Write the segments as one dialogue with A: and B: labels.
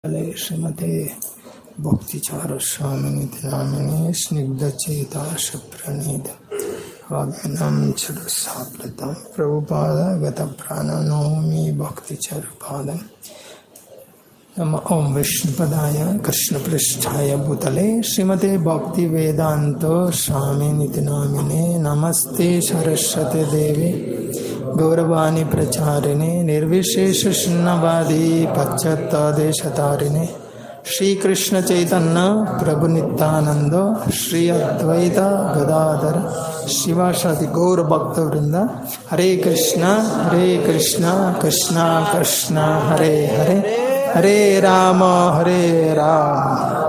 A: काले श्रीमते भक्तिचारस्वामिनिति नामिने स्निग्धचेताशप्रणीत वाग्मिनं चरुसाप्लतं प्रभुपादगतप्राणनौमि भक्तिचरुपादम् नम ॐ विष्णुपदाय कृष्णपृष्ठाय भूतले श्रीमते भक्तिवेदान्तो स्वामिनिति नामिने नमस्ते सरस्वती देवी गौरवाणी प्रचारिणे निर्विशेष शून्यवादी पश्चात्तादेशतारिणे श्री कृष्ण चैतन्य प्रभु नित्यानंद श्री अद्वैत गदाधर शिवाशादि गौर भक्त वृंद हरे कृष्ण हरे कृष्ण कृष्ण कृष्ण हरे हरे हरे राम हरे राम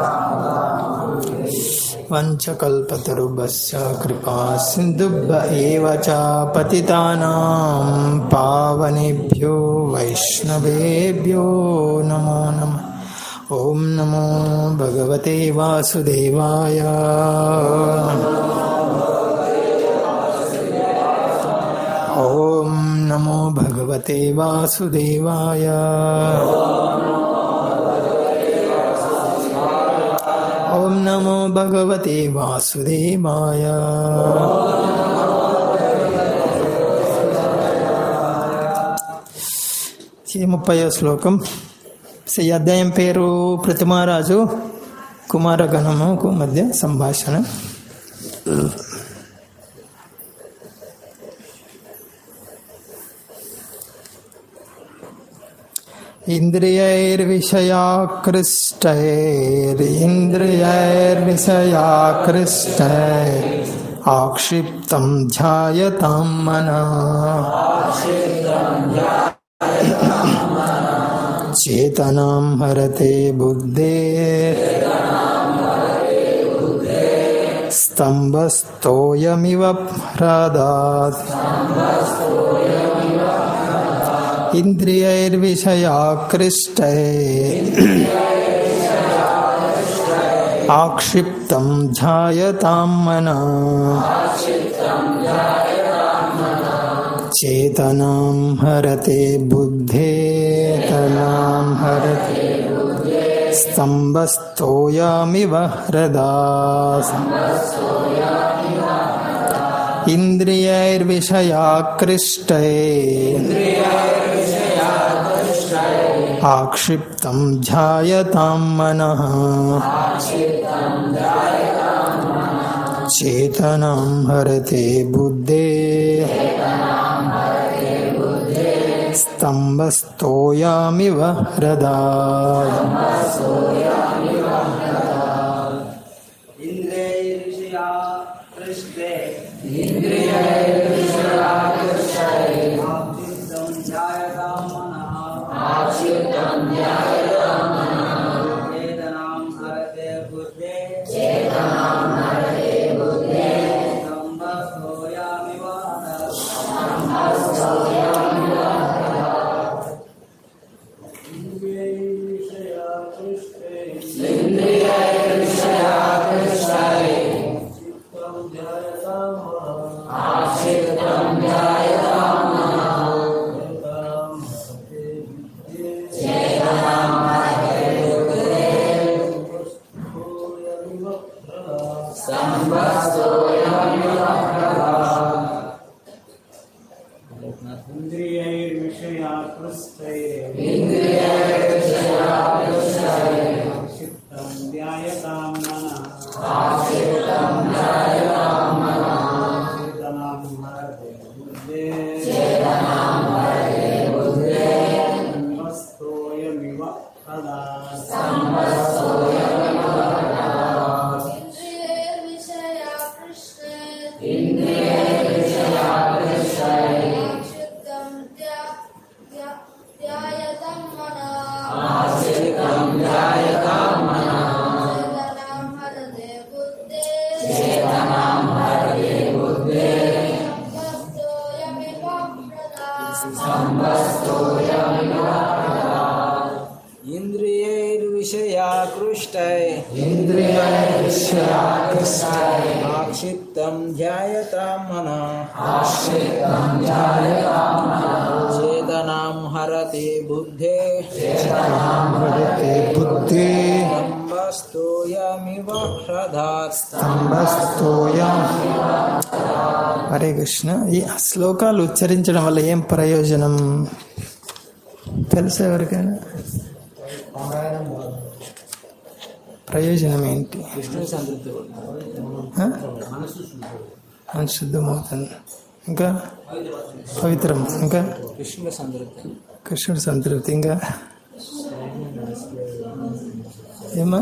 A: वञ्चकल्पतरुभस्य कृपा सिन्धुभ्य एव च पतितानां पावनेभ्यो वैष्णवेभ्यो नमो नमः ॐ नमो भगवते वासुदेवाय ॐ नमो भगवते वासुदेवाय ॐ नमो भगवते वासुदेवाय ఈ ముప్పై శ్లోకం ఈ అధ్యాయం పేరు ప్రతిమారాజు కుమారగణముకు మధ్య సంభాషణ इन्द्रियैर्विषयाकृष्टैरिन्द्रियैर्विषयाकृष्टैर् आक्षिप्तं ध्यायतां मना चेतनां हरते बुद्धे स्तम्भस्तोयमिव ह्रदात् इन्द्रियैर्विषयाकृष्टै आक्षिप्तं ध्यायतां मना चेतनां हरते बुद्धेतनां हरते स्तम्भस्तोयामिव हृदा इन्द्रियैर्विषयाकृष्टै आक्षिप्तं ध्यायतां मनः चेतनां हरते बुद्धे स्तम्भस्तोयामिव हृदा
B: इन्द्रियैर्विषया कृष्टे आक्षिप्तं ध्यायतां मनः चेतनां हरते बुद्धे स्तम्भस्तोयामिव इन्द्रियैर्विषया कृष्टे चित्तं ध्यायतां मनः चेतनां हरते बुद्धे स्तम्भस्तोयमिव प्रदा इन्द्रियैर्विषया कृष्टैः चित्तं ध्यायतां मनः चेतनां हरते बुद्धे स्तम्भस्तोयमिव तदा
C: इन्द्रियैर्विषया कृष्णे इन्द्रियैर्विषया कृष्णे आक्षिप्तं ध्या- ध्या- ध्यायतं मनः आक्षिप्तं ध्यायतं मनः चेतनां हरते बुद्धे चेतनां हरते बुद्धे स्तम्भस्तोयमिव प्रदा
B: इन्द्रियैर्विषया कृष्टै
A: इन्द्रियैर्विषयाकृष्टै
B: आक्षिप्तं
D: ఆక్షిప్తం ధ్యాయతాం మన చేతనాం హరతే బుద్ధే
A: హృదతే బుద్ధి
D: స్తోయమివ హ్రదాత్
A: స్తంభస్తోయం హరే కృష్ణ ఈ శ్లోకాలు ఉచ్చరించడం వల్ల ఏం ప్రయోజనం తెలుసా ఎవరికైనా ప్రయోజనం ఏంటి
D: విష్ణు సంతృప్తి
A: ఆ? మనసు శుద్ధమవుతుంది ఇంకా పవిత్రం ఇంకా
D: విష్ణు సంతృప్తి
A: కృష్ణుడు సంతృప్తి ఇంకా ఏమా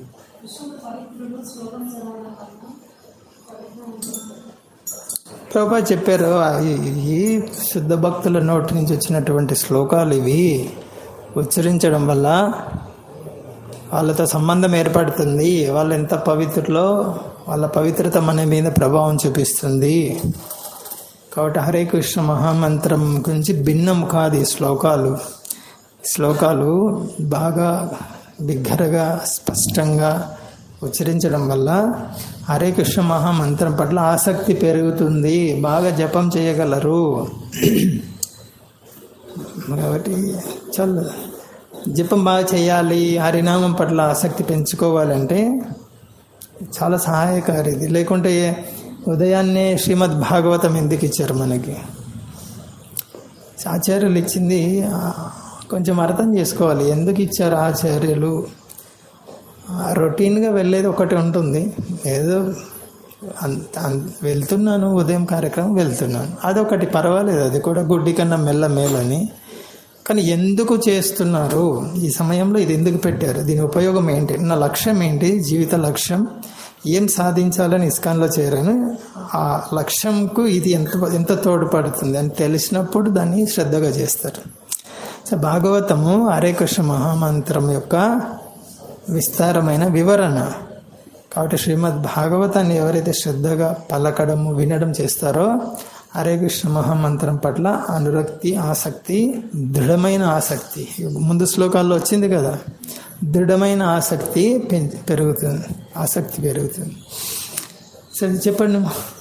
A: ప్రభా చెప్పారు ఆ ఈ- ఈ శుద్ధ భక్తుల నోటి నుంచి వచ్చినటువంటి శ్లోకాలు ఇవి ఉచ్చరించడం వల్ల వాళ్ళతో సంబంధం ఏర్పడుతుంది వాళ్ళు ఎంత పవిత్రులో వాళ్ళ పవిత్రత మన మీద ప్రభావం చూపిస్తుంది కాబట్టి హరే కృష్ణ మహామంత్రం గురించి భిన్నం కాదు ఈ శ్లోకాలు శ్లోకాలు బాగా బిగ్గరగా స్పష్టంగా ఉచ్చరించడం వల్ల హరే కృష్ణ మహామంత్రం పట్ల ఆసక్తి పెరుగుతుంది బాగా జపం చేయగలరు కాబట్టి చాలా జపం బాగా చేయాలి హరినామం పట్ల ఆసక్తి పెంచుకోవాలంటే చాలా సహాయకారి ఇది లేకుంటే ఉదయాన్నే శ్రీమద్ భాగవతం ఎందుకు ఇచ్చారు మనకి ఆచార్యులు ఇచ్చింది ఆ, కొంచెం అర్థం చేసుకోవాలి ఎందుకు ఇచ్చారు ఆచార్యులు ఆ, రొటీన్గా వెళ్ళేది ఒకటి ఉంటుంది ఏదో అంత అంత- వెళ్తున్నాను ఉదయం కార్యక్రమం వెళ్తున్నాను అదొకటి పర్వాలేదు అది కూడా గుడ్డి కన్నా మెల్ల మేలని కానీ ఎందుకు చేస్తున్నారు ఈ సమయంలో ఇది ఎందుకు పెట్టారు దీని ఉపయోగం ఏంటి నా లక్ష్యం ఏంటి జీవిత లక్ష్యం ఏం సాధించాలని ఇస్కాన్లో చేరాను ఆ లక్ష్యంకు ఇది ఎంత ఎంత తోడ్పడుతుంది అని తెలిసినప్పుడు దాన్ని శ్రద్ధగా చేస్తారు సో భాగవతము హరే కృష్ణ మహామంత్రం యొక్క విస్తారమైన వివరణ కాబట్టి శ్రీమద్ భాగవతాన్ని ఎవరైతే శ్రద్ధగా పలకడము వినడం చేస్తారో హరే కృష్ణ మహామంత్రం పట్ల అనురక్తి ఆసక్తి దృఢమైన ఆసక్తి ముందు శ్లోకాల్లో వచ్చింది కదా దృఢమైన ఆసక్తి పెం- పెరుగుతుంది ఆసక్తి పెరుగుతుంది సరే చెప్పండి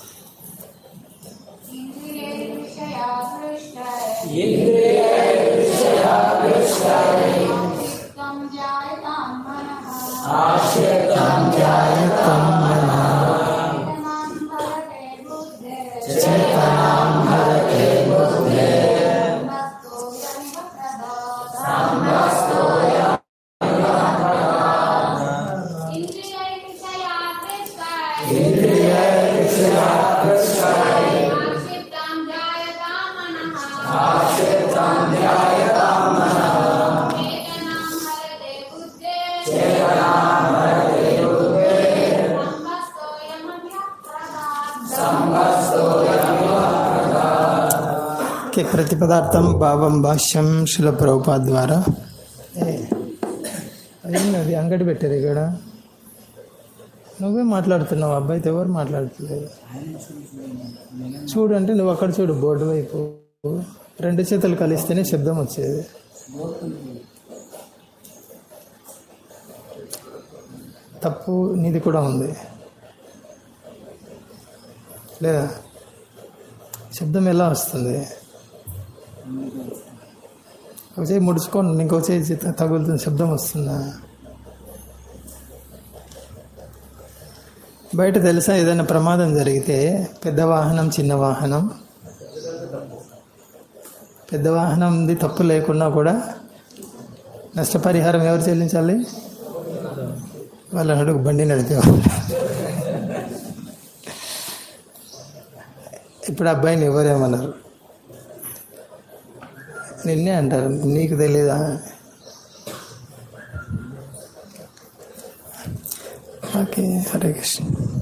A: ఓకే ప్రతి పదార్థం భావం భాష్యం శిల ప్రభుపాద్ ద్వారా ఏ, అయింది అంగడి పెట్టారు ఇక్కడ నువ్వే మాట్లాడుతున్నావు అబ్బాయితో ఎవరు మాట్లాడుతున్నారు చూడంటే నువ్వు అక్కడ చూడు బోర్డు వైపు రెండు చేతులు కలిస్తేనే శబ్దం వచ్చేది తప్పు నీది కూడా ఉంది లేదా శబ్దం ఎలా వస్తుంది ఒక చేయి ముడుచుకోండి ఇంకో చేయి తగులుతుంది శబ్దం వస్తుందా బయట తెలుసా ఏదైనా ప్రమాదం జరిగితే పెద్ద వాహనం చిన్న వాహనం పెద్ద వాహనంది తప్పు లేకున్నా కూడా నష్టపరిహారం ఎవరు చెల్లించాలి వాళ్ళ అడుగు బండి నడిపేవాళ్ళు ఇప్పుడు అబ్బాయిని ఎవరేమన్నారు నిన్నే అంటారు నీకు తెలీదా ఓకే హరే కృష్ణ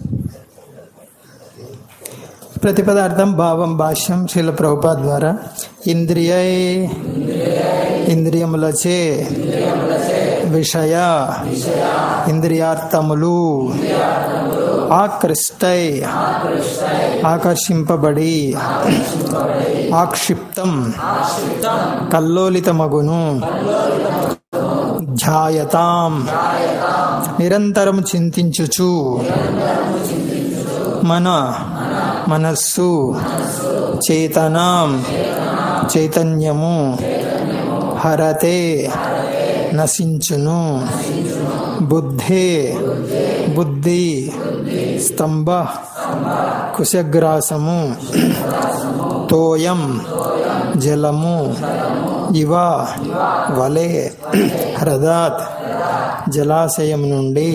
A: ప్రతిపదార్థం భావం భాష్యం శీల ప్రభుపాద్ ద్వారా ఇంద్రియ ఇంద్రియములచే విషయ ఇంద్రియార్థములు ఆకృష్టై ఆకర్షింపబడి ఆక్షిప్తం కల్లోలితమగును ధ్యాయతాం నిరంతరం చింతించుచు మన మనస్సు చేతనం చైతన్యము హరతే నశించును బుద్ధే బుద్ధి స్తంభ కుశగ్రాసము తోయం జలము ఇవ వలే హ్రదాత్ జలాశయం నుండి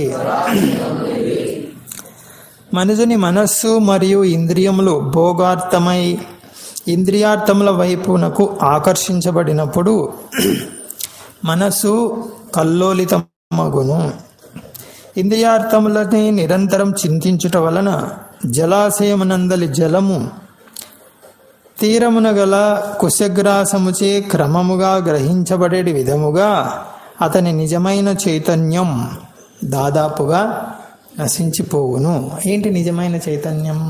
A: మనుషుని మనస్సు మరియు ఇంద్రియములు భోగార్థమై ఇంద్రియార్థముల వైపునకు ఆకర్షించబడినప్పుడు మనస్సు కల్లోలితమగును ఇంద్రియార్థములని నిరంతరం చింతించుట వలన జలాశయమునందలి జలము తీరమున గల కుశగ్రాసముచే క్రమముగా గ్రహించబడే విధముగా అతని నిజమైన చైతన్యం దాదాపుగా నశించిపోవును ఏంటి నిజమైన చైతన్యం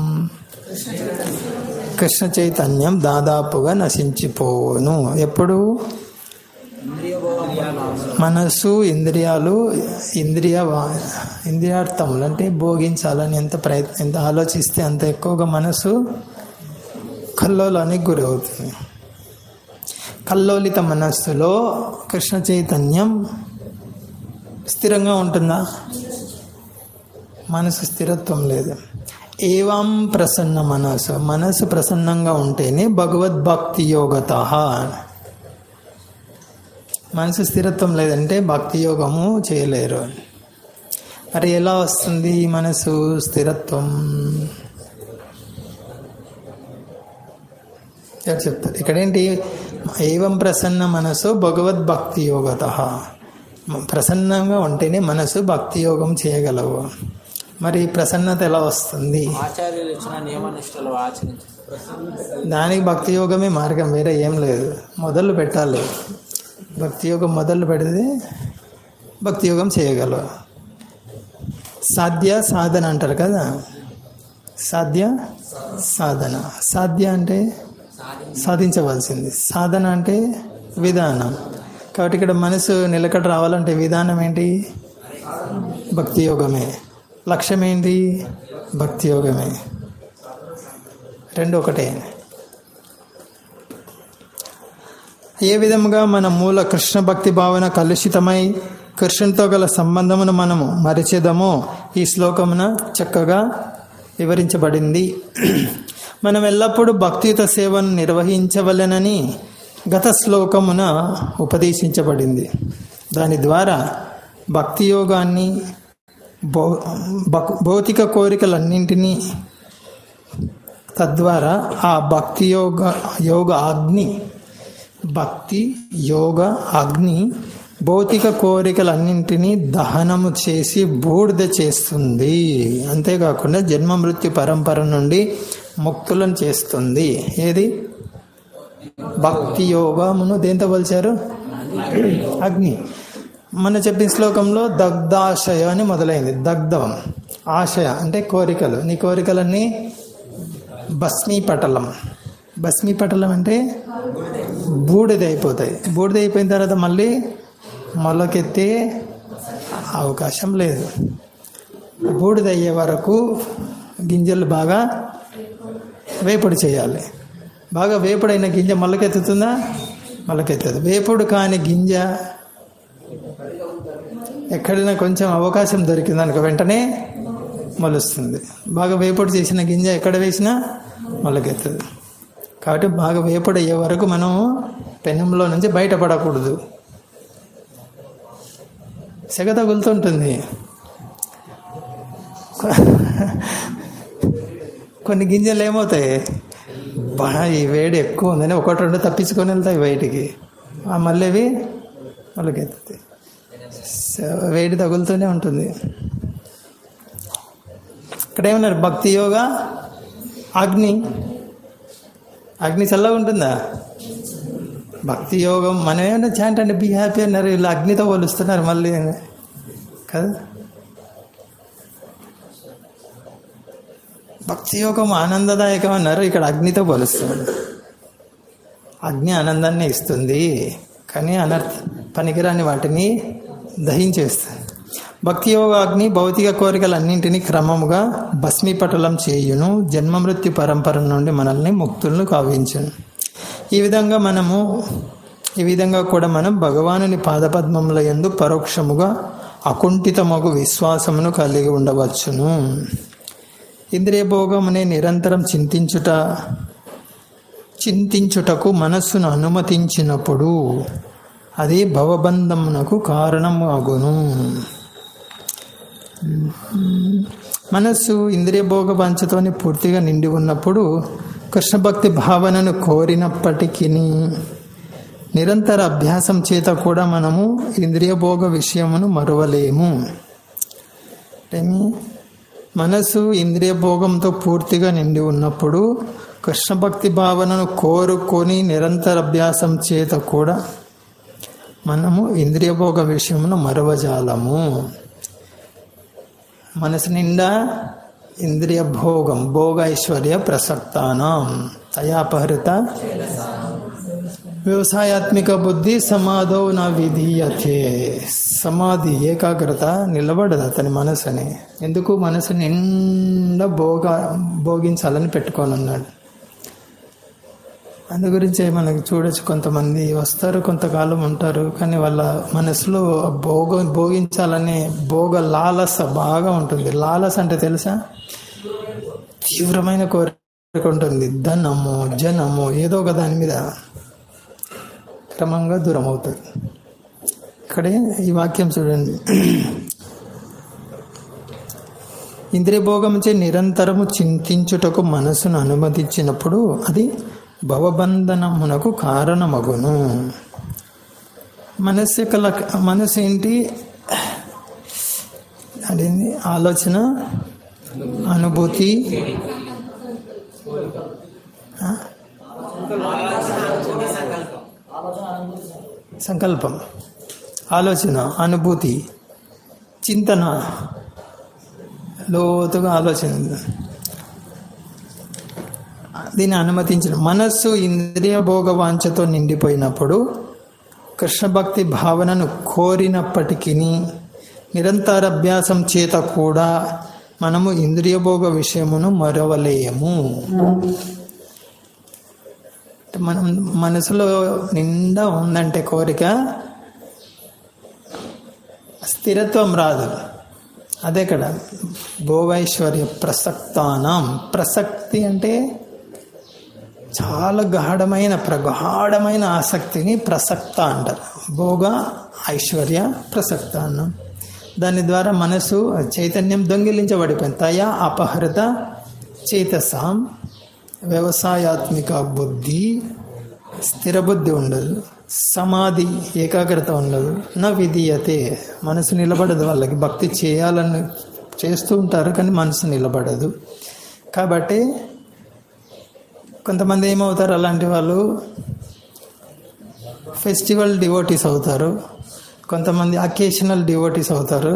A: కృష్ణ చైతన్యం దాదాపుగా నశించిపోవును ఎప్పుడు
D: ఇంద్రియ భోగం వలన
A: మనస్సు ఇంద్రియాలు ఇంద్రియ వా- ఇంద్రియార్థములు అంటే భోగించాలని ఎంత ప్రయత్నం ఎంత ఆలోచిస్తే అంత ఎక్కువగా మనసు కల్లోలానికి గురవుతుంది కల్లోలిత మనస్సులో కృష్ణ చైతన్యం స్థిరంగా ఉంటుందా మనసు స్థిరత్వం లేదు ఏవం ప్రసన్న మనసు మనసు ప్రసన్నంగా ఉంటేనే భగవద్భక్తి యోగత మనసు స్థిరత్వం లేదంటే భక్తి యోగము చేయలేరు మరి ఎలా వస్తుంది ఈ మనసు స్థిరత్వం ఎవరు చెప్తారు ఇక్కడేంటి ఏవం ప్రసన్న మనసు భగవద్భక్తి యోగత ప్రసన్నంగా ఉంటేనే మనసు భక్తి యోగం చేయగలవు మరి ప్రసన్నత ఎలా వస్తుంది
D: ఆచార్యులు ఇచ్చిన నియమనిష్టలు ఆచరించి
A: దానికి భక్తి యోగమే మార్గం వేరే ఏం లేదు మొదలు పెట్టాలి భక్తి యోగం మొదలు పెడితే భక్తి యోగం చేయగలవు సాధ్య సాధన అంటారు కదా సాధ్య సాధన సాధ్య అంటే సాధించవలసింది సాధన అంటే విధానం కాబట్టి ఇక్కడ మనసు నిలకడ రావాలంటే విధానం ఏంటి భక్తి యోగమే లక్ష్యం ఏంటి భక్తి యోగమే రెండు ఒకటే ఏ విధముగా మన మూల కృష్ణ భక్తి భావన కలుషితమై కృష్ణునితో గల సంబంధమును మనము మరిచేదమో ఈ శ్లోకమున చక్కగా వివరించబడింది మనం ఎల్లప్పుడూ భక్తియుత సేవను నిర్వహించవలెనని గత శ్లోకమున ఉపదేశించబడింది దాని ద్వారా భక్తి యోగాన్ని భౌ భక్- భౌతిక కోరికలన్నింటినీ తద్వారా ఆ భక్తి యోగ యోగ అగ్ని భక్తి యోగ అగ్ని భౌతిక కోరికలన్నింటినీ దహనము చేసి బూడిద చేస్తుంది అంతేకాకుండా జన్మ మృత్యు పరంపర నుండి ముక్తులను చేస్తుంది ఏది భక్తి యోగమును దేంతో పోల్చారు అగ్ని మన చెప్పిన శ్లోకంలో దగ్ధాశయ అని మొదలైంది దగ్ధం ఆశయ అంటే కోరికలు నీ కోరికలన్నీ భస్మీపటలం భస్మీపటలం అంటే బూడిద అయిపోతాయి బూడిద అయిపోయిన తర్వాత మళ్ళీ మొలకెత్తే అవకాశం లేదు బూడిద అయ్యే వరకు గింజలు బాగా వేపుడు చేయాలి బాగా వేపుడైన గింజ మొలకెత్తుతుందా మొలకెత్తదు వేపుడు కాని గింజ ఎక్కడైనా కొంచెం అవకాశం దొరికిందనుకో వెంటనే మొలుస్తుంది బాగా వేపుడు చేసిన గింజ ఎక్కడ వేసినా మొలకెత్తదు కాబట్టి బాగా వేపుడు అయ్యే వరకు మనం పెనంలో నుంచి బయటపడకూడదు సెగ తగులుతుంటుంది కొన్ని గింజలు ఏమవుతాయి బా ఈ వేడి ఎక్కువ ఉందని ఒకటి రెండు తప్పించుకొని వెళ్తాయి బయటికి ఆ మళ్ళీ అవి మొలకెత్తుతాయి సో వేడి తగులుతూనే ఉంటుంది ఇక్కడ ఏమన్నారు భక్తి యోగా అగ్ని అగ్ని చల్లగా ఉంటుందా భక్తి యోగం మనం ఏమన్నా చాంట్ అంటే బీ హ్యాపీ అన్నారు వీళ్ళు అగ్నితో పోలుస్తున్నారు మళ్ళీ కదా భక్తి యోగం ఆనందదాయకం అన్నారు ఇక్కడ అగ్నితో పోలుస్తున్నారు అగ్ని ఆనందాన్ని ఇస్తుంది కానీ అనర్థ పనికిరాని వాటిని దహించేస్తుంది భక్తి యోగాగ్ని భౌతిక కోరికలన్నింటినీ క్రమముగా భస్మీపటలం చేయును జన్మ మృత్యు పరంపర నుండి మనల్ని ముక్తులను కావించును ఈ విధంగా మనము ఈ విధంగా కూడా మనం భగవానుని పాదపద్మముల యందు పరోక్షముగా అకుంఠితమగు విశ్వాసమును కలిగి ఉండవచ్చును ఇంద్రియ భోగమునే నిరంతరం చింతించుట చింతించుటకు మనస్సును అనుమతించినప్పుడు అది భవబంధమునకు కారణము అగును మనస్సు ఇంద్రియ భోగ పంచతోని పూర్తిగా నిండి ఉన్నప్పుడు కృష్ణ భక్తి భావనను కోరినప్పటికీ నిరంతర అభ్యాసం చేత కూడా మనము ఇంద్రియ భోగ విషయమును మరువలేము ఏమి? మనసు ఇంద్రియ భోగంతో పూర్తిగా నిండి ఉన్నప్పుడు కృష్ణ భక్తి భావనను కోరుకొని నిరంతర అభ్యాసం చేత కూడా మనము ఇంద్రియ భోగ విషయమును మరవజాలము మనసు నిండా ఇంద్రియ భోగం భోగ ఐశ్వర్య ప్రసక్తానం తయాపహృత వ్యవసాయాత్మిక బుద్ధి సమాధో నా విధీయతే సమాధి ఏకాగ్రత నిలబడదు అతని మనసుని ఎందుకు మనసు నిండా భోగ భోగించాలని పెట్టుకొని ఉన్నాడు అందు గురించి మనకి చూడొచ్చు కొంతమంది వస్తారు కొంతకాలం ఉంటారు కానీ వాళ్ళ మనసులో భోగ భోగించాలనే భోగ లాలస బాగా ఉంటుంది లాలస అంటే తెలుసా తీవ్రమైన కోరిక ఉంటుంది ధనము జనము ఏదో ఒక దాని మీద క్రమంగా దూరం అవుతుంది ఇక్కడే ఈ వాక్యం చూడండి ఇంద్రియ భోగంచే నిరంతరము చింతించుటకు మనసును అనుమతించినప్పుడు అది భవబంధనమునకు కారణమగును మనస్సు యొక్క లక్- మనస్సు ఏంటి అదేంటి ఆలోచన అనుభూతి ఆ? సంకల్పం ఆలోచన అనుభూతి చింతన లోతుగా ఆలోచన దీన్ని అనుమతించిన మనస్సు ఇంద్రియ భోగ వాంఛతో నిండిపోయినప్పుడు కృష్ణ భక్తి భావనను కోరినప్పటికీ నిరంతర అభ్యాసం చేత కూడా మనము ఇంద్రియ భోగ విషయమును మరవలేము మనం మనసులో నిండా ఉందంటే కోరిక స్థిరత్వం రాదు అదే ఇక్కడ భోగైశ్వర్య ప్రసక్తానం ప్రసక్తి అంటే చాలా గాఢమైన ప్రగాఢమైన ఆసక్తిని ప్రసక్త అంటారు భోగ ఐశ్వర్య ప్రసక్త అన్నం దాని ద్వారా మనసు చైతన్యం దొంగిలించబడిపోయింది తయా అపహృత చేతసాం వ్యవసాయాత్మిక బుద్ధి స్థిర బుద్ధి ఉండదు సమాధి ఏకాగ్రత ఉండదు నా విధీయతే మనసు నిలబడదు వాళ్ళకి భక్తి చేయాలని చేస్తూ ఉంటారు కానీ మనసు నిలబడదు కాబట్టి కొంతమంది ఏమవుతారు అలాంటి వాళ్ళు ఫెస్టివల్ డివోటీస్ అవుతారు కొంతమంది అకేషనల్ డివోటీస్ అవుతారు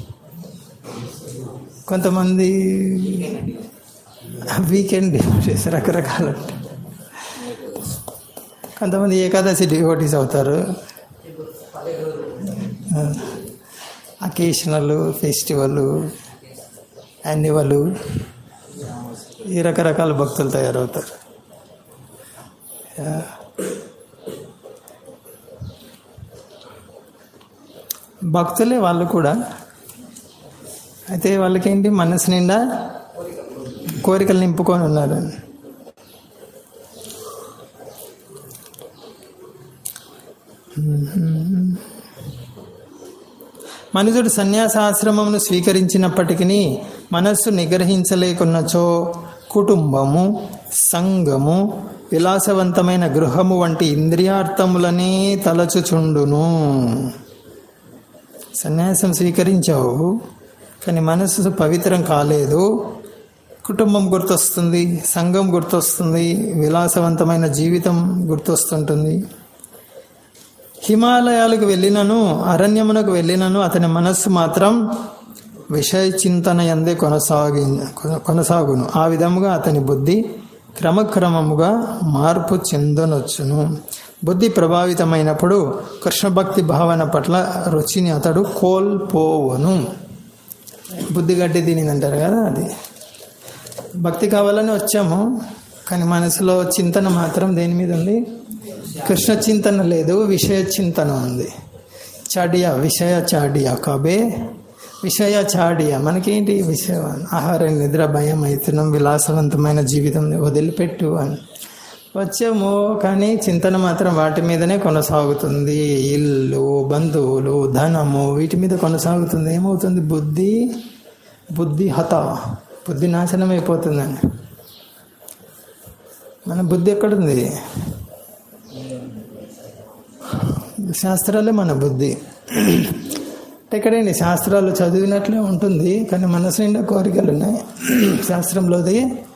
A: కొంతమంది వీకెండ్ డివోటీస్ రకరకాల కొంతమంది ఏకాదశి డివోటీస్ అవుతారు అకేషనల్ ఫెస్టివల్ యాన్యువల్ ఈ రకరకాల భక్తులు తయారవుతారు భక్తులే వాళ్ళు కూడా అయితే వాళ్ళకేంటి మనసు నిండా కోరికలు నింపుకొని ఉన్నారు మనుషుడు సన్యాసాశ్రమమును స్వీకరించినప్పటికీ మనస్సు నిగ్రహించలేకున్నచో కుటుంబము సంఘము విలాసవంతమైన గృహము వంటి ఇంద్రియార్థములనే తలచుచుండును సన్యాసం స్వీకరించావు కానీ మనస్సు పవిత్రం కాలేదు కుటుంబం గుర్తొస్తుంది సంఘం గుర్తొస్తుంది విలాసవంతమైన జీవితం గుర్తొస్తుంటుంది హిమాలయాలకు వెళ్ళినను అరణ్యమునకు వెళ్ళినను అతని మనస్సు మాత్రం విషయ చింతన ఎందే కొనసాగి కొనసాగును ఆ విధముగా అతని బుద్ధి క్రమక్రమముగా మార్పు చెందనొచ్చును బుద్ధి ప్రభావితమైనప్పుడు కృష్ణ భక్తి భావన పట్ల రుచిని అతడు కోల్పోవను బుద్ధి గడ్డి తినిందంటారు కదా అది భక్తి కావాలని వచ్చాము కానీ మనసులో చింతన మాత్రం దేని మీద ఉంది కృష్ణ చింతన లేదు విషయ చింతన ఉంది చాడియా విషయ చాడియా కబే విషయ చాడియా మనకేంటి విషయం ఆహార నిద్ర భయం అవుతున్నాం విలాసవంతమైన జీవితం వదిలిపెట్టు అని వచ్చాము కానీ చింతన మాత్రం వాటి మీదనే కొనసాగుతుంది ఇల్లు బంధువులు ధనము వీటి మీద కొనసాగుతుంది ఏమవుతుంది బుద్ధి బుద్ధి హత బుద్ధి నాశనం అయిపోతుందండి మన బుద్ధి ఎక్కడుంది శాస్త్రాలే మన బుద్ధి అంటే ఎక్కడండి శాస్త్రాలు చదివినట్లే ఉంటుంది కానీ మనసు నిండా కోరికలు ఉన్నాయి శాస్త్రంలోది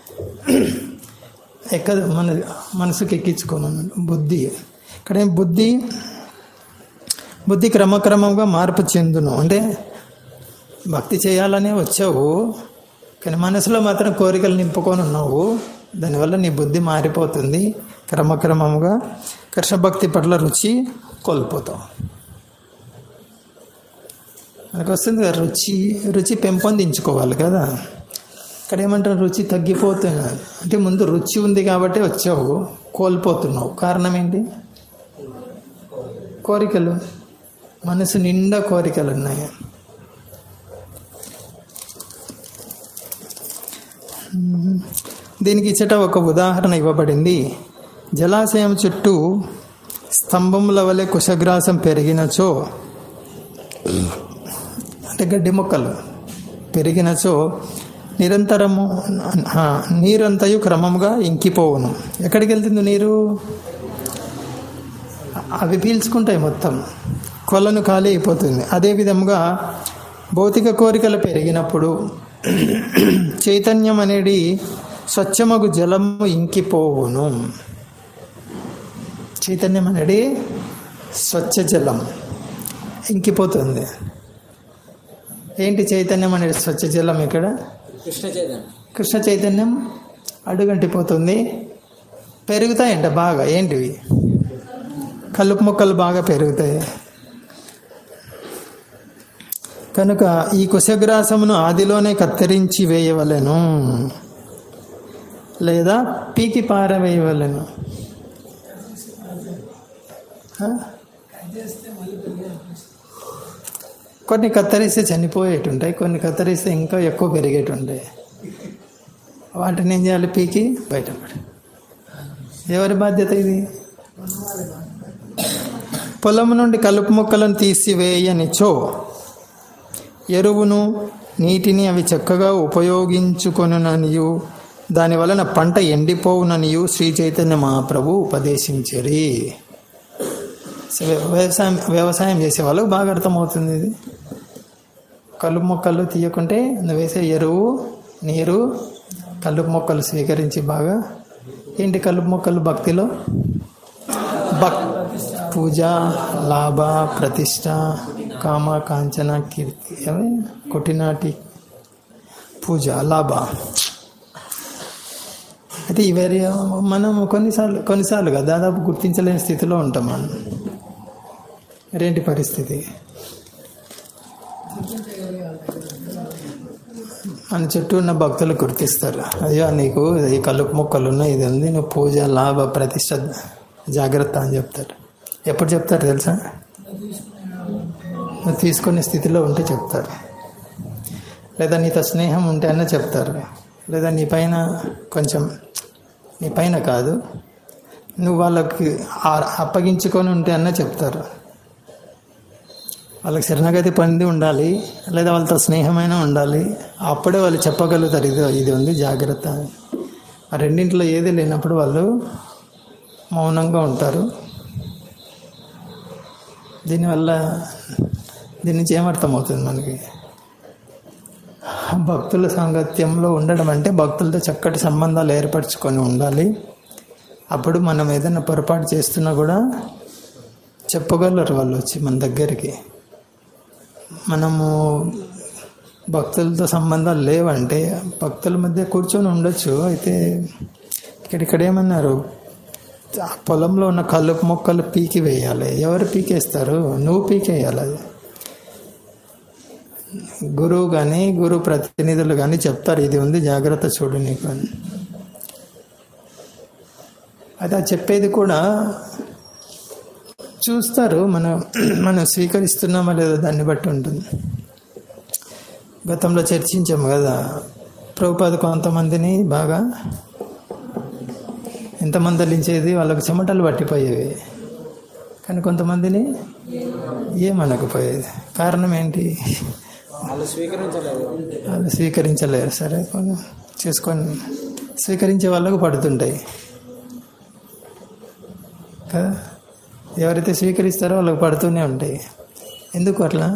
A: ఎక్కదు మన మనసుకి ఎక్కించుకోమన్నాడు బుద్ధి ఇక్కడేం బుద్ధి బుద్ధి క్రమక్రమంగా మార్పు చెందును అంటే భక్తి చేయాలనే వచ్చావు కానీ మనసులో మాత్రం కోరికలు నింపుకొని ఉన్నావు దానివల్ల నీ బుద్ధి మారిపోతుంది క్రమక్రమంగా కృష్ణ భక్తి పట్ల రుచి కోల్పోతావు మనకు వస్తుంది కదా రుచి రుచి పెంపొందించుకోవాలి కదా ఇక్కడ ఏమంటారు రుచి తగ్గిపోతుంది అంటే ముందు రుచి ఉంది కాబట్టి వచ్చావు కోల్పోతున్నావు కారణం ఏంటి కోరికలు మనసు నిండా కోరికలు ఉన్నాయి దీనికి ఇచ్చట ఒక ఉదాహరణ ఇవ్వబడింది జలాశయం చుట్టూ స్తంభముల వలె కుశగ్రాసం పెరిగినచో అంటే గడ్డి మొక్కలు పెరిగినచో నిరంతరము ఆ, నీరంతయు క్రమంగా ఇంకిపోవును ఎక్కడికి వెళ్తుంది నీరు అవి పీల్చుకుంటాయి మొత్తం కొలను ఖాళీ అయిపోతుంది అదే విధముగా భౌతిక కోరికలు పెరిగినప్పుడు చైతన్యం అనేది స్వచ్ఛమగు జలము ఇంకిపోవును చైతన్యం అనేది స్వచ్ఛ జలం ఇంకిపోతుంది ఏంటి చైతన్యం అనేది స్వచ్ఛ జలం ఇక్కడ
D: కృష్ణ చైతన్య
A: కృష్ణ చైతన్యం అడుగంటిపోతుంది పెరుగుతాయంట బాగా ఏంటివి కలుపు మొక్కలు బాగా పెరుగుతాయి కనుక ఈ కుశగ్రాసమును ఆదిలోనే కత్తిరించి వేయవలెను లేదా పీకి పారవేయవలెను ఆ? కొన్ని కత్తిరిస్తే చనిపోయేటుంటాయి కొన్ని కత్తిరిస్తే ఇంకా ఎక్కువ పెరిగేటుంటాయి వాటిని ఏం చేయాలి పీకి బయటపడి ఎవరి బాధ్యత ఇది పొలం నుండి కలుపు మొక్కలను తీసివేయనిచో ఎరువును నీటిని అవి చక్కగా ఉపయోగించుకొనుననియు దాని వలన పంట ఎండిపోవుననియు శ్రీ చైతన్య మహాప్రభు ఉపదేశించరి సో వ్యవసాయం వ్యవసాయం చేసే వాళ్ళకు బాగా అర్థమవుతుంది ఇది కలుపు మొక్కలు తీయకుంటే నువ్వు వేసే ఎరువు నీరు కలుపు మొక్కలు స్వీకరించి బాగా ఏంటి కలుపు మొక్కలు భక్తిలో భక్ పూజ లాభ ప్రతిష్ట కామ కాంచన కీర్తి అవి కొట్టినాటి పూజ లాభ అయితే ఇవరి మనం కొన్నిసార్లు కొన్నిసార్లు కదా దాదాపు గుర్తించలేని స్థితిలో ఉంటాం మనం మరేంటి పరిస్థితి మన చుట్టూ ఉన్న భక్తులు గుర్తిస్తారు అయ్యో నీకు ఈ కలుపు మొక్కలు ఉన్నాయి ఇది ఉంది నువ్వు పూజ లాభ ప్రతిష్ట జాగ్రత్త అని చెప్తారు ఎప్పుడు చెప్తారు తెలుసా నువ్వు తీసుకునే స్థితిలో ఉంటే చెప్తారు లేదా నీతో స్నేహం ఉంటే అన్న చెప్తారు లేదా నీ పైన కొంచెం నీ పైన కాదు నువ్వు వాళ్ళకి ఆ- అప్పగించుకొని ఉంటే అన్న చెప్తారు వాళ్ళకి శరణగతి పొంది ఉండాలి లేదా వాళ్ళతో స్నేహమైన ఉండాలి అప్పుడే వాళ్ళు చెప్పగలుగుతారు ఇది ఇది ఉంది జాగ్రత్త అని. ఆ రెండింటిలో ఏది లేనప్పుడు వాళ్ళు మౌనంగా ఉంటారు దీనివల్ల దీని నుంచి ఏమర్థమవుతుంది మనకి భక్తుల సాంగత్యంలో ఉండడం అంటే భక్తులతో చక్కటి సంబంధాలు ఏర్పరచుకొని ఉండాలి అప్పుడు మనం ఏదైనా పొరపాటు చేస్తున్నా కూడా చెప్పగలరు వాళ్ళు వచ్చి మన దగ్గరికి మనము భక్తులతో సంబంధాలు లేవంటే భక్తుల మధ్య కూర్చొని ఉండొచ్చు అయితే ఇక్కడ ఇక్కడ ఏమన్నారు ఆ పొలంలో ఉన్న కలుపు మొక్కలు పీకి వేయాలి ఎవరు పీకేస్తారు నువ్వు పీకేయాలి అది గురువు కానీ గురువు ప్రతినిధులు కానీ చెప్తారు ఇది ఉంది జాగ్రత్త చూడు నీకు అని అయితే ఆ చెప్పేది కూడా చూస్తారు మనం మనం స్వీకరిస్తున్నామా లేదా దాన్ని బట్టి ఉంటుంది గతంలో చర్చించాము కదా ప్రభుపాద కొంతమందిని బాగా ఎంతమంది అల్లించేది వాళ్ళకు చెమటలు పట్టిపోయేవి కానీ కొంతమందిని ఏమనకపోయేది కారణం ఏంటి
D: వాళ్ళు స్వీకరించలేదు
A: వాళ్ళు స్వీకరించలేరు సరే కొంచెం చేసుకొని స్వీకరించే వాళ్ళకు పడుతుంటాయి కదా ఎవరైతే స్వీకరిస్తారో వాళ్ళకి పడుతూనే ఉంటాయి ఎందుకు అట్లా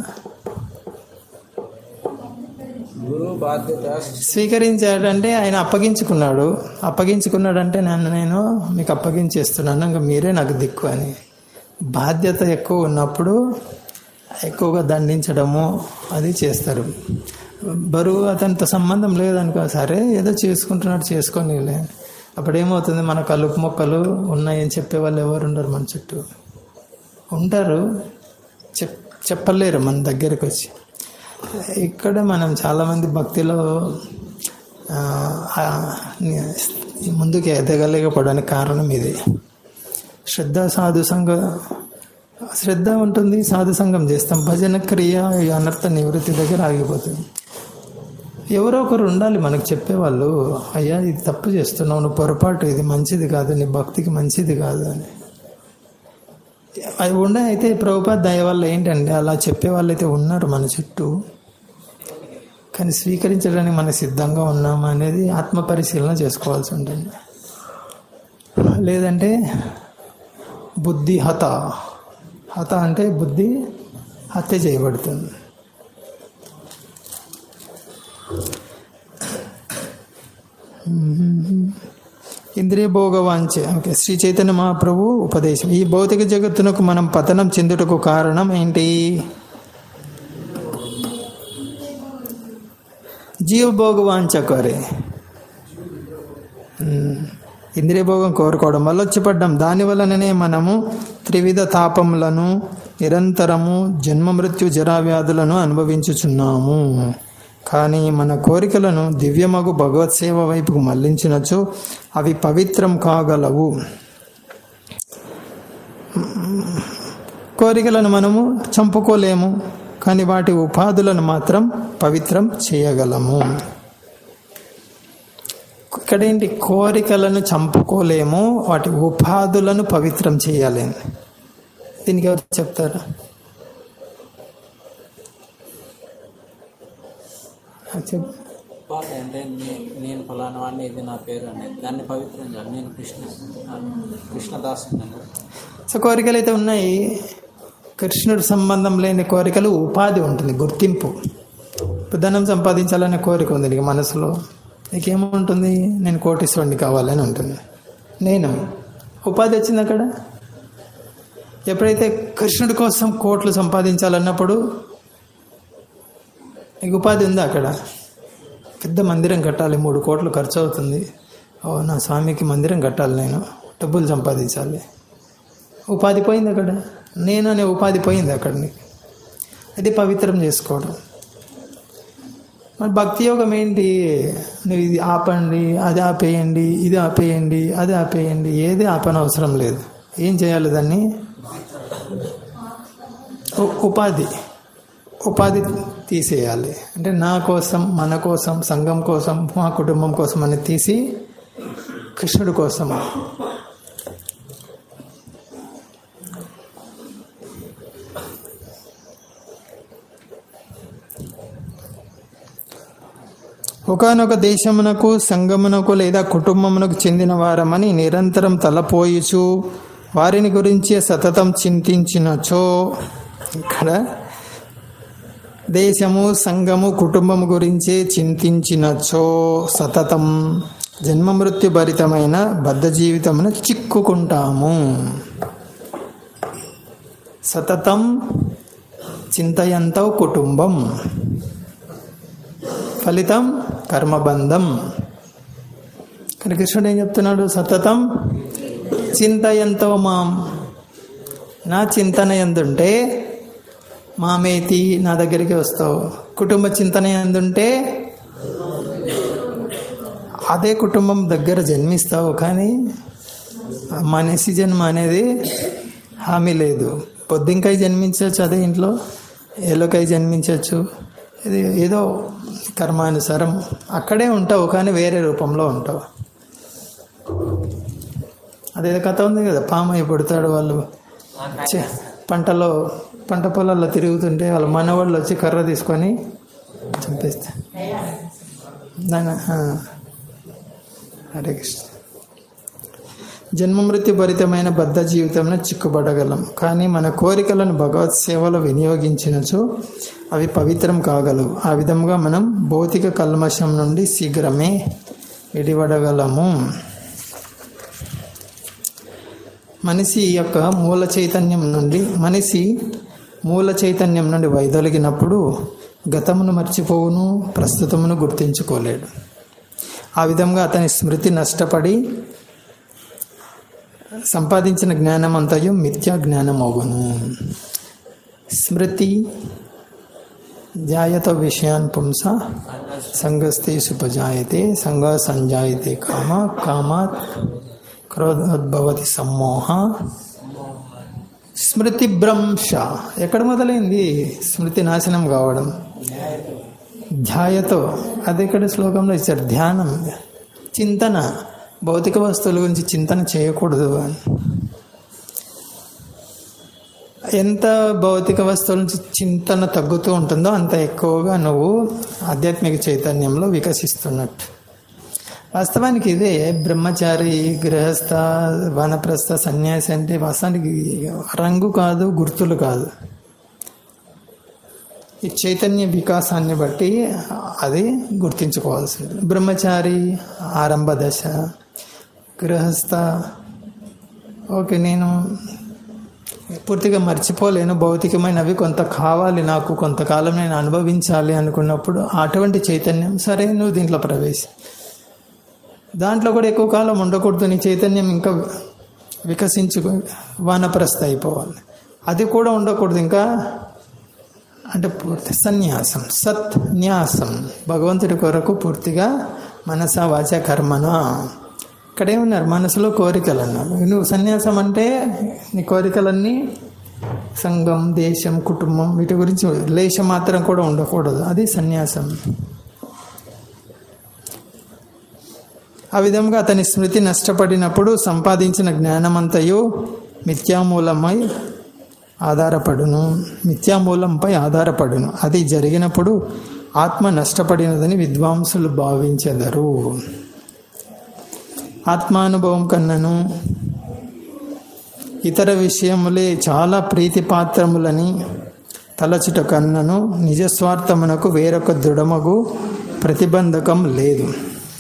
D: గురువు బాధ్యత
A: స్వీకరించాడంటే ఆయన అప్పగించుకున్నాడు అప్పగించుకున్నాడంటే నన్ను నేను మీకు అప్పగించేస్తున్నాను ఇంకా మీరే నాకు దిక్కు అని బాధ్యత ఎక్కువ ఉన్నప్పుడు ఎక్కువగా దండించడము అది చేస్తారు బరువు అతనితో సంబంధం లేదనుకో సరే ఏదో చేసుకుంటున్నాడు చేసుకొనిలే అప్పుడు ఏమవుతుంది మన కలుపు మొక్కలు ఉన్నాయని చెప్పే వాళ్ళు ఎవరు ఉండరు మన చుట్టూ ఉంటారు చెప్ చెప్పలేరు మన దగ్గరికి వచ్చి ఇక్కడ మనం చాలామంది భక్తిలో ఆ, ఆ, ముందుకు ఎదగలేకపోవడానికి కారణం ఇది శ్రద్ధ సాధు సంఘ శ్రద్ధ ఉంటుంది సాధు సంఘం చేస్తాం భజన క్రియ ఈ అనర్థ నివృత్తి దగ్గర ఆగిపోతుంది ఎవరో ఒకరు ఉండాలి మనకు చెప్పేవాళ్ళు అయ్యా ఇది తప్పు చేస్తున్నావు నువ్వు పొరపాటు ఇది మంచిది కాదు నీ భక్తికి మంచిది కాదు అని అది ఉండే అయితే ప్రభుపాద దయ వల్ల ఏంటంటే అలా చెప్పే వాళ్ళు అయితే ఉన్నారు మన చుట్టూ కానీ స్వీకరించడానికి మనం సిద్ధంగా ఉన్నామా అనేది ఆత్మ పరిశీలన చేసుకోవాల్సి ఉంటుంది లేదంటే బుద్ధి హత హత అంటే బుద్ధి హత్య చేయబడుతుంది ఇంద్రియ భోగవాంఛ ఓకే శ్రీ చైతన్య మహాప్రభు ఉపదేశం ఈ భౌతిక జగత్తునకు మనం పతనం చెందుటకు కారణం ఏంటి జీవభోగవాంఛ కోరే ఉమ్, ఇంద్రియ భోగం కోరుకోవడం వల్ల వచ్చి పడ్డాం దాని వలననే మనము త్రివిధ తాపములను నిరంతరము జన్మ మృత్యు జరా వ్యాధులను అనుభవించుచున్నాము కానీ మన కోరికలను దివ్యమగు భగవత్ సేవ వైపుకు మళ్లించినచో అవి పవిత్రం కాగలవు కోరికలను మనము చంపుకోలేము కానీ వాటి ఉపాధులను మాత్రం పవిత్రం చేయగలము ఇక్కడేంటి కోరికలను చంపుకోలేము వాటి ఉపాధులను పవిత్రం చేయాలి అని. దీనికి ఎవరు చెప్తారు ఆ, చెప్
D: ఉపాధి అంటే నే- నేను ఫలానా వాడిని ఇది నా పేరు అనేది దాన్ని పవిత్రం చేయాలి నేను కృష్ణ కృష్ణదాస్ అన్నాను
A: సో కోరికలు అయితే ఉన్నాయి కృష్ణుడు సంబంధం లేని కోరికలు ఉపాధి ఉంటుంది గుర్తింపు ఇప్పుడు ధనం సంపాదించాలనే కోరిక ఉంది నీకు మనసులో నీకేముంటుంది నేను కోటీశ్వరుని కావాలని ఉంటుంది నేను ఉపాధి వచ్చింది అక్కడ ఎప్పుడైతే కృష్ణుడి కోసం కోట్లు సంపాదించాలన్నప్పుడు నీకు ఉపాధి ఉందా అక్కడ పెద్ద మందిరం కట్టాలి మూడు కోట్లు ఖర్చు అవుతుంది ఓ నా స్వామికి మందిరం కట్టాలి నేను డబ్బులు సంపాదించాలి ఉపాధి పోయింది అక్కడ నేను అనే ఉపాధి పోయింది అక్కడ నీకు అది పవిత్రం చేసుకోవడం మరి భక్తి యోగం ఏంటి నువ్వు ఇది ఆపండి అది ఆపేయండి ఇది ఆపేయండి అది ఆపేయండి ఏది ఆపనవసరం లేదు ఏం చేయాలి దాన్ని ఉ- ఉపాధి ఉపాధి తీసేయాలి అంటే నా కోసం మన కోసం సంఘం కోసం మా కుటుంబం కోసం అని తీసి కృష్ణుడి కోసం ఒకనొక దేశమునకు సంఘమునకు లేదా కుటుంబమునకు చెందిన వారమని నిరంతరం తలపోయిచు వారిని గురించి సతతం చింతించినచో ఇక్కడ దేశము సంఘము కుటుంబము గురించి చింతించినచో సతతం జన్మ మృత్యు భరితమైన బద్ధ జీవితమున చిక్కుకుంటాము సతతం చింతయంతవు కుటుంబం ఫలితం కర్మబంధం కానీ కృష్ణుడు ఏం చెప్తున్నాడు సతతం చింతయంతో మాం నా చింతన ఎందుంటే మామేతి నా దగ్గరికి వస్తావు కుటుంబ చింతన ఎందుంటే అదే కుటుంబం దగ్గర జన్మిస్తావు కానీ మనిషి జన్మ అనేది హామీ లేదు పొద్దుంకాయ జన్మించవచ్చు అదే ఇంట్లో ఎలుకై జన్మించవచ్చు ఇది ఏదో కర్మానుసారం అక్కడే ఉంటావు కానీ వేరే రూపంలో ఉంటావు అదేదో కథ ఉంది కదా పామయ్య పుడతాడు వాళ్ళు ఛే, పంటలో పంట పొలాల్లో తిరుగుతుంటే వాళ్ళ మనవాళ్ళు వచ్చి కర్ర తీసుకొని చంపేస్తా దాని ఆ. హరే కృష్ణ జన్మ మృత్యు భరితమైన బద్ధ జీవితంలో చిక్కుబడగలం కానీ మన కోరికలను భగవత్ సేవలో వినియోగించినచో అవి పవిత్రం కాగలవు ఆ విధంగా మనం భౌతిక కల్మషం నుండి శీఘ్రమే విడిపడగలము మనిషి యొక్క మూల చైతన్యం నుండి మనిషి మూల చైతన్యం నుండి వైదొలిగినప్పుడు గతమును మర్చిపోవును ప్రస్తుతమును గుర్తించుకోలేడు ఆ విధంగా అతని స్మృతి నష్టపడి సంపాదించిన జ్ఞానం అంతయు మిథ్యా జ్ఞానం అగును స్మృతి జాయత విషయాన్ పుంస సంగస్తే సుపజాయతే సంగ సంజాయతే కామ కామాత్ క్రోధోద్భవతి సమ్మోహ స్మృతి భ్రంశ ఎక్కడ మొదలైంది స్మృతి నాశనం కావడం ధ్యాయతో అది ఇక్కడ శ్లోకంలో ఇచ్చారు ధ్యానం చింతన భౌతిక వస్తువుల గురించి చింతన చేయకూడదు అని ఎంత భౌతిక వస్తువుల నుంచి చింతన తగ్గుతూ ఉంటుందో అంత ఎక్కువగా నువ్వు ఆధ్యాత్మిక చైతన్యంలో వికసిస్తున్నట్టు వాస్తవానికి ఇదే బ్రహ్మచారి గృహస్థ వనప్రస్థ సన్యాసి అంటే వాస్తవానికి రంగు కాదు గుర్తులు కాదు ఈ చైతన్య వికాసాన్ని బట్టి అది గుర్తించుకోవాల్సింది బ్రహ్మచారి ఆరంభ దశ గృహస్థ ఓకే నేను పూర్తిగా మర్చిపోలేను భౌతికమైనవి కొంత కావాలి నాకు కొంతకాలం నేను అనుభవించాలి అనుకున్నప్పుడు అటువంటి చైతన్యం సరే నువ్వు దీంట్లో ప్రవేశ దాంట్లో కూడా ఎక్కువ కాలం ఉండకూడదు నీ చైతన్యం ఇంకా వికసించు వానప్రస్థ అయిపోవాలి అది కూడా ఉండకూడదు ఇంకా అంటే పూర్తి సన్యాసం సత్ న్యాసం భగవంతుడి కొరకు పూర్తిగా మనస వాచ కర్మన ఇక్కడే ఉన్నారు మనసులో కోరికలు అన్నారు నువ్వు సన్యాసం అంటే నీ కోరికలన్నీ సంఘం దేశం కుటుంబం వీటి గురించి లేశ మాత్రం కూడా ఉండకూడదు అది సన్యాసం ఆ విధంగా అతని స్మృతి నష్టపడినప్పుడు సంపాదించిన జ్ఞానమంతయు మిథ్యామూలమై ఆధారపడును మిథ్యామూలంపై ఆధారపడును అది జరిగినప్పుడు ఆత్మ నష్టపడినదని విద్వాంసులు భావించెదరు ఆత్మానుభవం కన్నను ఇతర విషయములే చాలా ప్రీతిపాత్రములని తలచుట కన్నను నిజస్వార్థమునకు వేరొక దృఢమగు ప్రతిబంధకం లేదు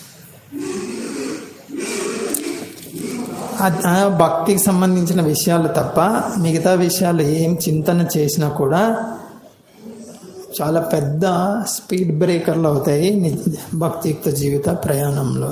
A: ఆ- ఆ భక్తికి సంబంధించిన విషయాలు తప్ప మిగతా విషయాలు ఏం చింతన చేసినా కూడా చాలా పెద్ద స్పీడ్ బ్రేకర్లు అవుతాయి నిజ భక్తియుక్త జీవిత ప్రయాణంలో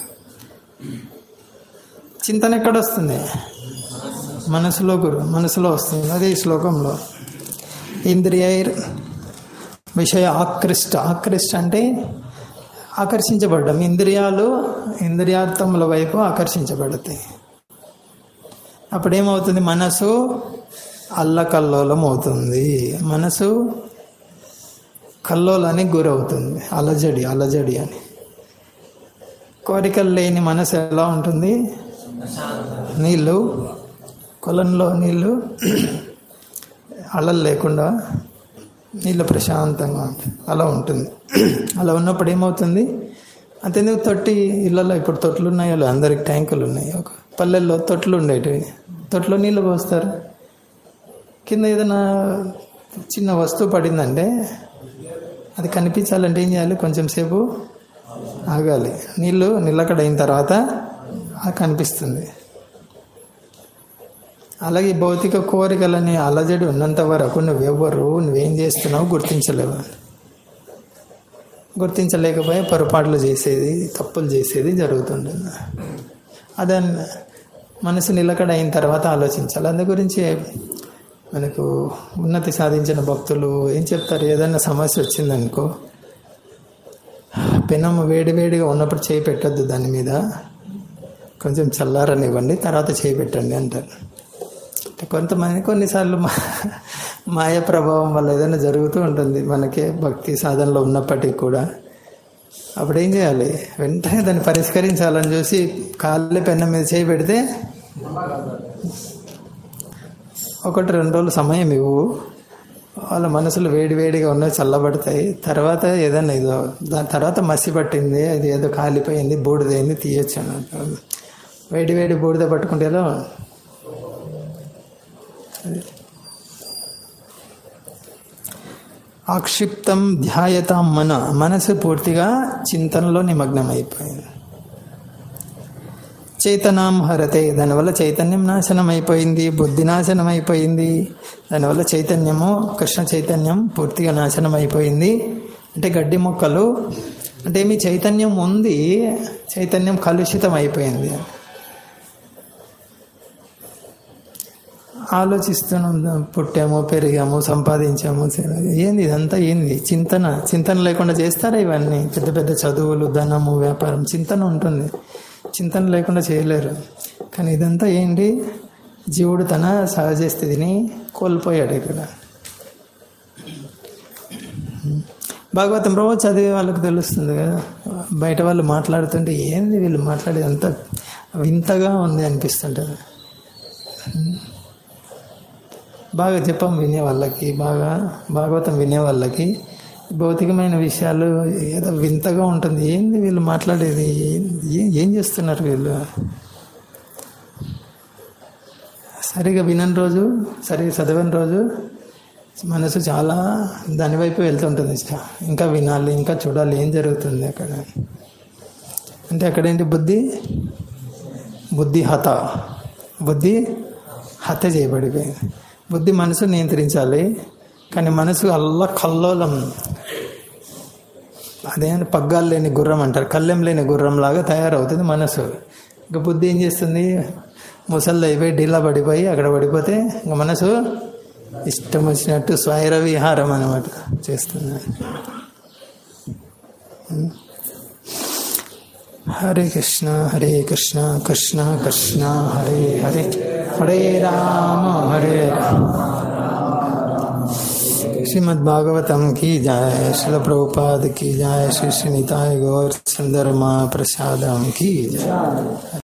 A: చింతన ఎక్కడ వస్తుంది మనసులో గురు మనసులో వస్తుంది అదే ఈ శ్లోకంలో ఇంద్రియైర్ విషయ ఆకృష్ట ఆకృష్ట అంటే ఆకర్షించబడ్డం ఇంద్రియాలు ఇంద్రియార్థముల వైపు ఆకర్షించబడతాయి అప్పుడేమవుతుంది మనసు అల్లకల్లోలం అవుతుంది మనసు కల్లోలానికి గురవుతుంది అలజడి అలజడి అని కోరికలు లేని మనసు ఎలా ఉంటుంది నీళ్ళు కొలంలో నీళ్ళు అలలు లేకుండా నీళ్ళు ప్రశాంతంగా ఉంటుంది అలా ఉంటుంది అలా ఉన్నప్పుడు ఏమవుతుంది అంతేందుకు తొట్టి ఇళ్ళల్లో ఇప్పుడు తొట్లు ఉన్నాయో లేవో, అందరికి ట్యాంకులు ఉన్నాయి ఒక పల్లెల్లో తొట్లు ఉండేటివి తొట్లో నీళ్ళు పోస్తారు కింద ఏదైనా చిన్న వస్తువు పడిందంటే అది కనిపించాలంటే ఏం చేయాలి కొంచెం సేపు ఆగాలి నీళ్ళు నిలకడ అయిన తర్వాత అది కనిపిస్తుంది అలాగే ఈ భౌతిక కోరికలని అలజడి ఉన్నంత వరకు నువ్వెవ్వరు నువ్వేం చేస్తున్నావు గుర్తించలేవు గుర్తించలేకపోయి పొరపాట్లు చేసేది తప్పులు చేసేది జరుగుతుంటుంది అదే మనసు నిలకడ అయిన తర్వాత ఆలోచించాలి అందు గురించి మనకు ఉన్నతి సాధించిన భక్తులు ఏం చెప్తారు ఏదైనా సమస్య వచ్చిందనుకో పెనము వేడి వేడిగా ఉన్నప్పుడు చేయి పెట్టద్దు దాని మీద కొంచెం చల్లారనివ్వండి తర్వాత చేయి పెట్టండి అంటారు అంటే కొంతమంది కొన్నిసార్లు మా మాయ ప్రభావం వల్ల ఏదైనా జరుగుతూ ఉంటుంది మనకే భక్తి సాధనలో ఉన్నప్పటికీ కూడా అప్పుడు ఏం చేయాలి వెంటనే దాన్ని పరిష్కరించాలని చూసి కాళ్ళ పెన్న మీద చేయి పెడితే ఒకటి రెండు రోజులు సమయం ఇవ్వు వాళ్ళ మనసులు వేడి వేడిగా ఉన్నాయి చల్లబడతాయి తర్వాత ఏదైనా ఇదో దాని తర్వాత మసి పట్టింది అది ఏదో కాలిపోయింది బూడిదైంది తీయొచ్చు అన్నట్టు వేడి వేడి బూడిద పట్టుకుంటే ఎలా అది. ఆక్షిప్తం ధ్యాయతాం మన మనసు పూర్తిగా చింతనలో నిమగ్నం అయిపోయింది చైతన్యం హరతే దానివల్ల చైతన్యం నాశనం అయిపోయింది బుద్ధి నాశనం అయిపోయింది దానివల్ల చైతన్యము కృష్ణ చైతన్యం పూర్తిగా నాశనం అయిపోయింది అంటే గడ్డి మొక్కలు అంటే మీ చైతన్యం ఉంది చైతన్యం కలుషితం అయిపోయింది ఆలోచిస్తున్నాం పుట్టాము పెరిగాము సంపాదించాము ఏంది ఇదంతా ఏంది చింతన చింతన లేకుండా చేస్తారా ఇవన్నీ పెద్ద పెద్ద చదువులు ధనము వ్యాపారం చింతన ఉంటుంది చింతన లేకుండా చేయలేరు కానీ ఇదంతా ఏంటి జీవుడు తన సహజ స్థితిని కోల్పోయాడు ఇక్కడ భాగవతం రోజు చదివే వాళ్ళకి తెలుస్తుంది కదా బయట వాళ్ళు మాట్లాడుతుంటే ఏంది వీళ్ళు మాట్లాడేది అంత వింతగా ఉంది అనిపిస్తుంటుంది బాగా చెప్పం వినే వాళ్ళకి బాగా భాగవతం వినే వాళ్ళకి భౌతికమైన విషయాలు ఏదో వింతగా ఉంటుంది ఏంది వీళ్ళు మాట్లాడేది ఏం ఏం చేస్తున్నారు వీళ్ళు సరిగా వినని రోజు సరిగా చదవని రోజు మనసు చాలా దాని వైపు వెళ్తుంటుంది ఇంకా వినాలి ఇంకా చూడాలి ఏం జరుగుతుంది అక్కడ అంటే అక్కడేంటి బుద్ధి బుద్ధి హత బుద్ధి హత్య చేయబడిపోయింది బుద్ధి మనసు నియంత్రించాలి కానీ మనసు అల్ల కల్లోలం అదే పగ్గాలు లేని గుర్రం అంటారు కళ్ళెం లేని గుర్రం లాగా తయారవుతుంది మనసు ఇంకా బుద్ధి ఏం చేస్తుంది ముసళ్ళు అయిపోయి డీలా పడిపోయి అక్కడ పడిపోతే ఇంకా మనసు ఇష్టం వచ్చినట్టు స్వైర విహారం అనమాట చేస్తుంది హరే కృష్ణ హరే కృష్ణ కృష్ణ కృష్ణ హరే హరే హరే రామ హరే రామ श्रीमद् भागवतम की जय शिल प्रभुपाद की जय श्री श्री निताय गौर सुंदरमा प्रसादम की जय